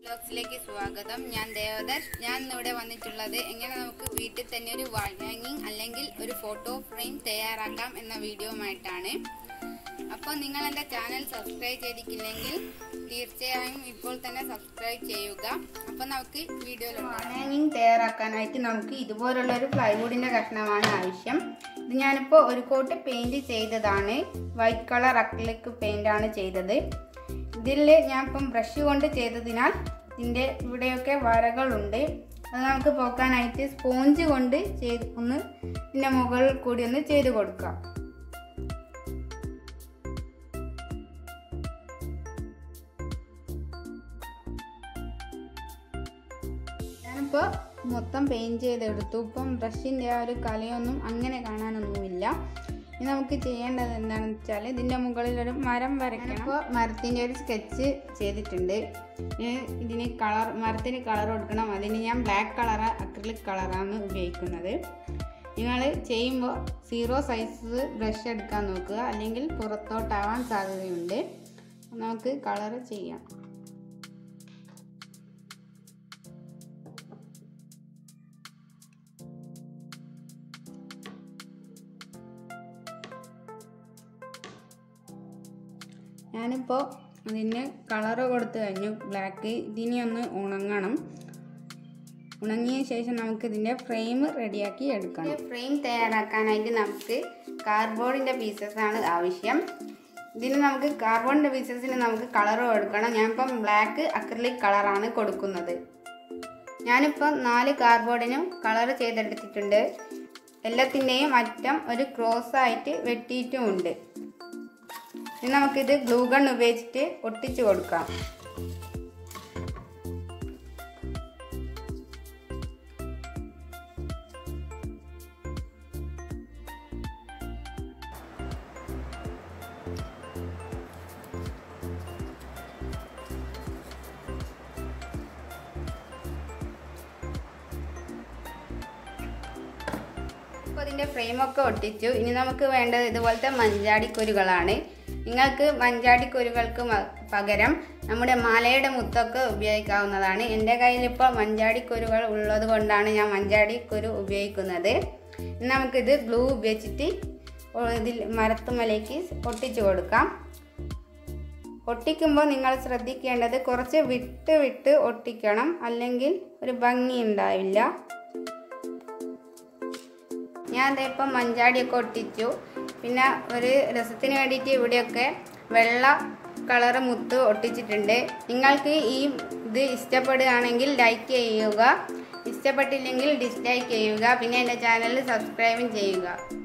ബ്ലോഗ്സിലേക്ക് സ്വാഗതം ഞാൻ ദേവദർശ് ഞാൻ ഇന്നിവിടെ വന്നിട്ടുള്ളത് എങ്ങനെ നമുക്ക് വീട്ടിൽ തന്നെ ഒരു വാൾ ഹാങ്ങിങ് അല്ലെങ്കിൽ ഒരു ഫോട്ടോ ഫ്രെയിം തയ്യാറാക്കാം എന്ന വീഡിയോയുമായിട്ടാണ് അപ്പോൾ നിങ്ങൾ എൻ്റെ ചാനൽ സബ്സ്ക്രൈബ് ചെയ്തിട്ടില്ലെങ്കിൽ തീർച്ചയായും ഇപ്പോൾ തന്നെ സബ്സ്ക്രൈബ് ചെയ്യുക അപ്പോൾ നമുക്ക് വീഡിയോയിലുണ്ടാകാം ഹാങ്ങിങ് തയ്യാറാക്കാനായിട്ട് നമുക്ക് ഇതുപോലുള്ള ഒരു പ്ലൈവുഡിൻ്റെ കഷ്ണമാണ് ആവശ്യം ഇത് ഞാനിപ്പോൾ ഒരു കോട്ട് പെയിൻറ് ചെയ്തതാണ് വൈറ്റ് കളർ അക്ലിക് പെയിൻ്റ് ആണ് ചെയ്തത് ഇതിൽ ഞാൻ ഇപ്പം ബ്രഷ് കൊണ്ട് ചെയ്തതിനാൽ ഇതിൻ്റെ ഇവിടെയൊക്കെ വരകളുണ്ട് അത് നമുക്ക് പോക്കാനായിട്ട് സ്പോഞ്ച് കൊണ്ട് ചെയ്ത് ഒന്ന് ഇതിൻ്റെ മുകളിൽ കൂടി ഒന്ന് ചെയ്ത് കൊടുക്കാം ഞാനിപ്പോൾ മൊത്തം പെയിൻറ് ചെയ്തെടുത്തു ഇപ്പം ബ്രഷിൻ്റെ ആ ഒരു കലയൊന്നും അങ്ങനെ കാണാനൊന്നുമില്ല ഇനി നമുക്ക് ചെയ്യേണ്ടത് എന്താണെന്ന് വെച്ചാൽ ഇതിൻ്റെ മുകളിൽ ഒരു മരം വരയ്ക്കണം ഇപ്പോൾ മരത്തിൻ്റെ ഒരു സ്കെച്ച് ചെയ്തിട്ടുണ്ട് ഇനി ഇതിന് കളർ മരത്തിന് കളർ കൊടുക്കണം അതിന് ഞാൻ ബ്ലാക്ക് കളർ അക്രിലിക് കളറാണ് ഉപയോഗിക്കുന്നത് നിങ്ങൾ ചെയ്യുമ്പോൾ സീറോ സൈസ് ബ്രഷ് എടുക്കാൻ നോക്കുക അല്ലെങ്കിൽ പുറത്തോട്ടാവാൻ സാധ്യതയുണ്ട് നമുക്ക് കളർ ചെയ്യാം ഞാനിപ്പോൾ അതിന് കളറ് കൊടുത്തു കഴിഞ്ഞു ബ്ലാക്ക് ഇതിനെ ഒന്ന് ഉണങ്ങണം ഉണങ്ങിയ ശേഷം നമുക്ക് ഇതിൻ്റെ ഫ്രെയിം റെഡിയാക്കി എടുക്കണം ഫ്രെയിം തയ്യാറാക്കാനായിട്ട് നമുക്ക് കാർഡ്ബോർഡിൻ്റെ പീസസ് ആണ് ആവശ്യം ഇതിന് നമുക്ക് കാർബോണിൻ്റെ പീസസിന് നമുക്ക് കളർ കൊടുക്കണം ഞാനിപ്പം ബ്ലാക്ക് അക്രലിക് കളറാണ് കൊടുക്കുന്നത് ഞാനിപ്പം നാല് കാർഡ്ബോർഡിനും കളർ ചെയ്തെടുത്തിട്ടുണ്ട് എല്ലാത്തിൻ്റെയും അറ്റം ഒരു ക്രോസ് ആയിട്ട് വെട്ടിയിട്ടുമുണ്ട് ഇനി നമുക്കിത് ഗ്ലൂ ഗൺ ഉപയോഗിച്ചിട്ട് ഒട്ടിച്ചു കൊടുക്കാം അപ്പോൾ ഇതിൻ്റെ ഫ്രെയിമൊക്കെ ഒട്ടിച്ചു ഇനി നമുക്ക് വേണ്ടത് ഇതുപോലത്തെ മഞ്ചാടിക്കുരുകളാണ് നിങ്ങൾക്ക് മഞ്ചാടിക്കുരുകൾക്ക് മ- പകരം നമ്മുടെ മാലയുടെ മുത്തൊക്കെ ഉപയോഗിക്കാവുന്നതാണ് എൻ്റെ കയ്യിലിപ്പോൾ മഞ്ചാടിക്കുരുകൾ ഉള്ളത് കൊണ്ടാണ് ഞാൻ മഞ്ചാടിക്കുരു ഉപയോഗിക്കുന്നത് ഇനി നമുക്കിത് ഗ്ലൂ ഉപയോഗിച്ചിട്ട് ഒ- ഇതിൽ മരത്തുമലേക്ക് ഒട്ടിച്ചു കൊടുക്കാം ഒട്ടിക്കുമ്പോൾ നിങ്ങൾ ശ്രദ്ധിക്കേണ്ടത് കുറച്ച് വിട്ട് വിട്ട് ഒട്ടിക്കണം അല്ലെങ്കിൽ ഒരു ഭംഗി ഉണ്ടാവില്ല ഞാൻ ഇപ്പം മഞ്ചാടിയൊക്കെ ഒട്ടിച്ചു പിന്നെ ഒരു രസത്തിന് വേണ്ടിയിട്ട് ഇവിടെയൊക്കെ വെള്ള കളറ് മുത്ത് ഒട്ടിച്ചിട്ടുണ്ട് നിങ്ങൾക്ക് ഈ ഇത് ഇഷ്ടപ്പെടുകയാണെങ്കിൽ ലൈക്ക് ചെയ്യുക ഇഷ്ടപ്പെട്ടില്ലെങ്കിൽ ഡിസ്ലൈക്ക് ചെയ്യുക പിന്നെ എൻ്റെ ചാനൽ സബ്സ്ക്രൈബും ചെയ്യുക